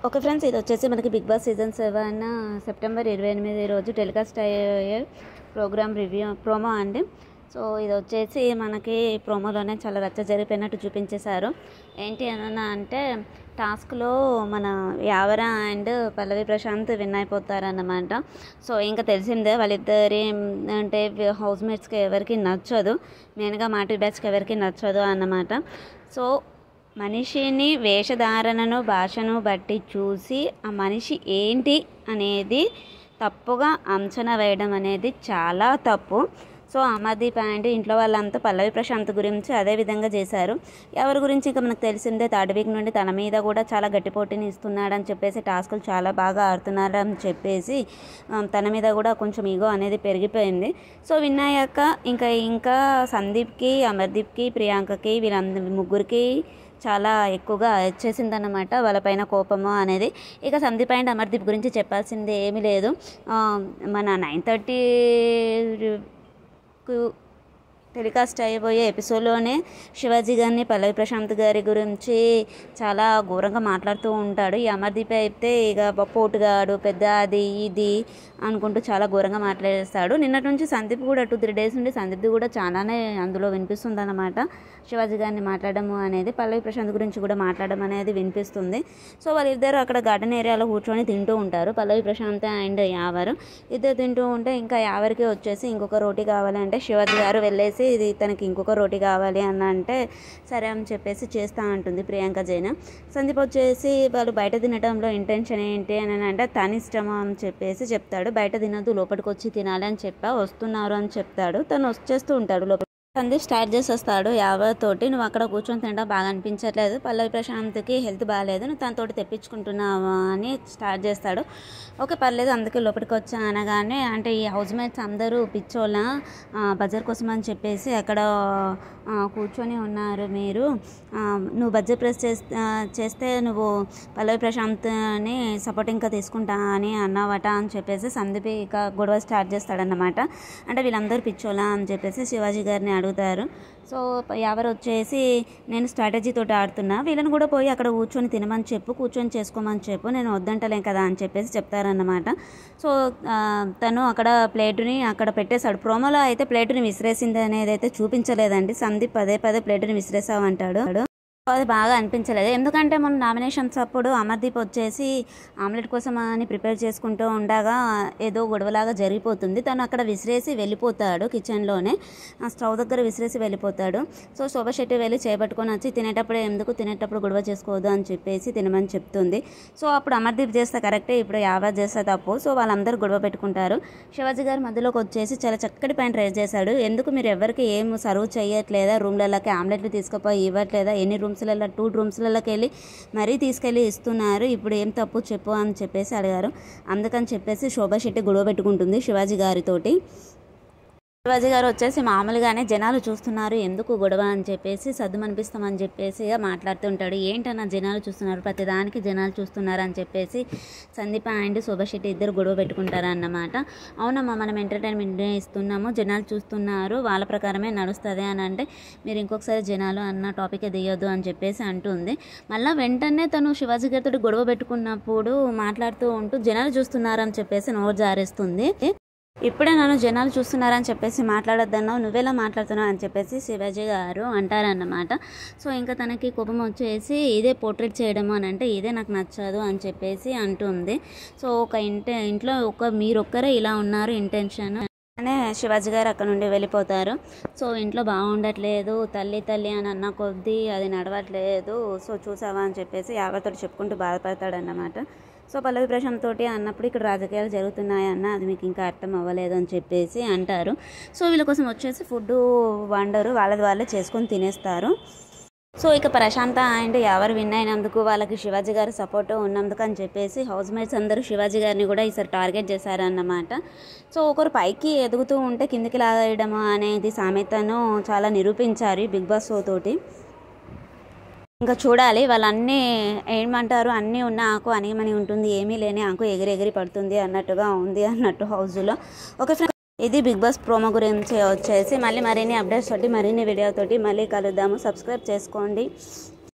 okay friends ఇది వచ్చేసి మనకి Bigg Boss season seven September ఇరవై ఎనిమిది రోజు టెలికాస్ట్ అయ్యే ప్రోగ్రామ్ రివ్యూ ప్రోమో అండి సో ఇది వచ్చేసి మనకి ప్రోమోలోనే చాలా రచ్చ జరిగిపోయినట్టు చూపించేశారు ఏంటి అని అంటే టాస్క్లో మన యావర అండ్ పల్లవి ప్రశాంత్ విన్ అయిపోతారన్నమాట సో ఇంకా తెలిసిందే వాళ్ళిద్దరి అంటే హౌస్ మేట్స్కి ఎవరికి నచ్చదు మెయిన్గా మాటి బ్యాచ్కి ఎవరికి నచ్చదు అన్నమాట సో మనిషిని వేషధారణను భాషను బట్టి చూసి ఆ మనిషి ఏంటి అనేది తప్పుగా అంచనా వేయడం అనేది చాలా తప్పు సో అమర్దీప్ అండ్ ఇంట్లో వాళ్ళంతా పల్లవి ప్రశాంత్ గురించి అదే విధంగా చేశారు ఎవరి గురించి ఇంకా మనకు తెలిసిందే థర్డ్ వీక్ నుండి తన మీద కూడా చాలా గట్టి పోటీని ఇస్తున్నాడని చెప్పేసి టాస్కులు చాలా బాగా ఆడుతున్నారని చెప్పేసి ఆ, తన మీద కూడా కొంచెం ఈగో అనేది పెరిగిపోయింది సో విన్ అయ్యాక ఇంకా ఇంకా సందీప్కి అమర్దీప్కి ప్రియాంకకి వీళ్ళందరి ముగ్గురికి చాలా ఎక్కువగా వచ్చేసిందన్నమాట వాళ్ళపైన కోపము అనేది ఇక సందీప్ అండ్ అమర్దీప్ గురించి చెప్పాల్సింది ఏమీ లేదు ఆ, మన నైన్ థర్టీ టెలికాస్ట్ అయిపోయే ఎపిసోడ్లోనే శివాజీ గారిని పల్లవి ప్రశాంత్ గారి గురించి చాలా ఘోరంగా మాట్లాడుతూ ఉంటాడు ఈ అమర్దీప్ అయితే ఇక పోటుగాడు పెద్ద అది ఇది అనుకుంటూ చాలా ఘోరంగా మాట్లాడేస్తాడు నిన్నటి నుంచి సందీప్ కూడా టూ త్రీ డేస్ నుండి సందీప్ కూడా చాలానే అందులో వినిపిస్తుంది అనమాట శివాజీ గారిని మాట్లాడము అనేది పల్లవి ప్రశాంత్ గురించి కూడా మాట్లాడడం అనేది వినిపిస్తుంది సో వాళ్ళిద్దరు అక్కడ గార్డెన్ ఏరియాలో కూర్చొని తింటూ ఉంటారు పల్లవి ప్రశాంత్ అండ్ యావరు ఇద్దరు తింటూ ఉంటే ఇంకా యావరికి వచ్చేసి ఇంకొక రోటీ కావాలి అంటే శివాజీ గారు వెళ్ళేసి ఇది తనకి ఇంకొక రోటీ కావాలి అని అంటే సరే అని చెప్పేసి చేస్తా అంటుంది ప్రియాంక జైన్ సందీప్ వచ్చేసి వాళ్ళు బయట తినడంలో ఇంటెన్షన్ ఏంటి అని అంటే తన ఇష్టమా అని చెప్పేసి చెప్తాడు బయట తినద్దు లోపలికి వచ్చి తినాలి అని చెప్పా వస్తున్నారు అని చెప్తాడు తను వచ్చేస్తూ ఉంటాడు లోపల సందీప్ స్టార్ట్ చేసేస్తాడు యావతోటి నువ్వు అక్కడ కూర్చొని తినడం బాగా అనిపించట్లేదు పల్లవి ప్రశాంత్కి హెల్త్ బాగాలేదు నువ్వు తనతోటి తెప్పించుకుంటున్నావా అని స్టార్ట్ చేస్తాడు ఓకే పర్లేదు అందుకే లోపలికి వచ్చా అనగానే అంటే ఈ హౌస్ మేట్స్ అందరూ పిచ్చోళ్ళ ఆ, బజార్ కోసం అని చెప్పేసి అక్కడ ఆ, కూర్చొని ఉన్నారు మీరు ఆ, నువ్వు బడ్జెట్ ప్రెస్ చేస్తే చేస్తే నువ్వు పల్లవి ప్రశాంత్ని సపోర్ట్ ఇంకా తీసుకుంటా అని అన్నావట అని చెప్పేసి సందీప్ ఇక గొడవ స్టార్ట్ చేస్తాడన్నమాట అంటే వీళ్ళందరూ పిచ్చోలా అని చెప్పేసి శివాజీ గారిని అడుగుతారు సో ఎవరు వచ్చేసి నేను స్ట్రాటజీ తోటి ఆడుతున్నా వీళ్ళని కూడా పోయి అక్కడ కూర్చొని తినమని చెప్పు కూర్చొని చేసుకోమని చెప్పు నేను వద్దంటలేం కదా అని చెప్పేసి చెప్తారన్నమాట సో ఆ, తను అక్కడ ప్లేటుని అక్కడ పెట్టేశాడు ప్రోమోలో అయితే ప్లేటుని విసిరేసింది అనేది అయితే చూపించలేదండి సందీప్ పదే పదే ప్లేటుని విసిరేసావంటాడు అది బాగా అనిపించలేదు ఎందుకంటే మన నామినేషన్స్ అప్పుడు అమర్దీప్ వచ్చేసి ఆమ్లెట్ కోసం అని ప్రిపేర్ చేసుకుంటూ ఉండగా ఏదో గొడవలాగా జరిగిపోతుంది తను అక్కడ విసిరేసి వెళ్ళిపోతాడు కిచెన్లోనే ఆ స్టవ్ దగ్గర విసిరేసి వెళ్ళిపోతాడు సో శోభ శెట్టి వెళ్ళి చేపట్టుకొని వచ్చి తినేటప్పుడు ఎందుకు తినేటప్పుడు గొడవ చేసుకోవద్దు అని చెప్పేసి తినమని చెప్తుంది సో అప్పుడు అమర్దీప్ చేస్తే కరెక్టే ఇప్పుడు యావత్ చేస్తే తప్పు సో వాళ్ళందరూ గొడవ పెట్టుకుంటారు శివాజీ గారు మధ్యలోకి వచ్చేసి చాలా చక్కటి పాయింట్ రైజ్ చేశాడు ఎందుకు మీరు ఎవరికి ఏం సర్వ్ చేయట్లేదా రూమ్లలోకి ఆమ్లెట్లు తీసుకుపోయి ఇవ్వట్లేదా ఎన్ని రూమ్స్లలో టూ రూమ్స్లలోకి వెళ్ళి మరీ తీసుకెళ్ళి ఇస్తున్నారు ఇప్పుడు ఏం తప్పు చెప్పు అని చెప్పేసి అడిగారు అందుకని చెప్పేసి శోభా శెట్టి గొడవ పెట్టుకుంటుంది శివాజీ గారితోటి శివాజీ గారు వచ్చేసి మామూలుగానే జనాలు చూస్తున్నారు ఎందుకు గొడవ అని చెప్పేసి సర్దుమనిపిస్తామని చెప్పేసి ఇక మాట్లాడుతుంటాడు ఏంటన్నా జనాలు చూస్తున్నారు ప్రతిదానికి జనాలు చూస్తున్నారు అని చెప్పేసి సందీప అండ్ శోభశెట్టి ఇద్దరు గొడవ పెట్టుకుంటారు అన్నమాట అవునమ్మా మనం ఎంటర్టైన్మెంట్ ఇస్తున్నాము జనాలు చూస్తున్నారు వాళ్ళ ప్రకారమే నడుస్తుంది అని అంటే మీరు ఇంకొకసారి జనాలు అన్న టాపిక్ దిగొద్దు అని చెప్పేసి అంటుంది మళ్ళీ వెంటనే తను శివాజీ గారితో గొడవ పెట్టుకున్నప్పుడు మాట్లాడుతూ ఉంటూ జనాలు చూస్తున్నారు అని చెప్పేసి నోరు జారేస్తుంది ఇప్పుడే నన్ను జనాలు చూస్తున్నారని చెప్పేసి మాట్లాడొద్దన్నావు నువ్వెలా మాట్లాడుతున్నావు అని చెప్పేసి శివాజీ గారు అంటారన్నమాట సో ఇంకా తనకి కోపం వచ్చేసి ఇదే పోర్ట్రేట్ చేయడము అని అంటే ఇదే నాకు నచ్చదు అని చెప్పేసి అంటుంది సో ఒక ఇంటి ఇంట్లో ఒక మీరొక్కరే ఇలా ఉన్నారు ఇంటెన్షన్ అనే శివాజీ గారు అక్కడ నుండి వెళ్ళిపోతారు సో ఇంట్లో బాగుండట్లేదు తల్లి తల్లి అని అన్న కొద్దీ అది నడవట్లేదు సో చూసావా అని చెప్పేసి యావతోటి చెప్పుకుంటూ బాధపడతాడన్నమాట సో పల్లవి ప్రశాంత్ తోటి అన్నప్పుడు ఇక్కడ రాజకీయాలు జరుగుతున్నాయి అన్న అది మీకు ఇంకా అర్థం అవ్వలేదు అని చెప్పేసి అంటారు సో వీళ్ళ కోసం వచ్చేసి ఫుడ్ వండరు వాళ్ళది వాళ్ళే చేసుకొని తినేస్తారు సో ఇక ప్రశాంత అండ్ ఎవరు విన్ అయినందుకు వాళ్ళకి శివాజీ గారి సపోర్ట్ ఉన్నందుకు అని చెప్పేసి హౌస్ మేట్స్ అందరూ శివాజీ గారిని కూడా ఈసారి టార్గెట్ చేశారన్నమాట సో ఒకరు పైకి ఎదుగుతూ ఉంటే కిందికి లాగేయడం అనేది సామెతను చాలా నిరూపించారు ఈ బిగ్ బాస్ షో తోటి ఇంకా చూడాలి వాళ్ళన్నీ ఏమంటారు అన్నీ ఉన్న ఆకు అనిమని ఉంటుంది ఏమీ లేని ఆకు ఎగిరి ఎగిరి పడుతుంది అన్నట్టుగా ఉంది అన్నట్టు హౌస్లో ఓకే ఫ్రెండ్స్ ఇది బిగ్ బాస్ ప్రోమో గురించి వచ్చేసి మళ్ళీ మరిన్ని అప్డేట్స్ తోటి మరిన్ని వీడియో తోటి మళ్ళీ కలుద్దాము సబ్స్క్రైబ్ చేసుకోండి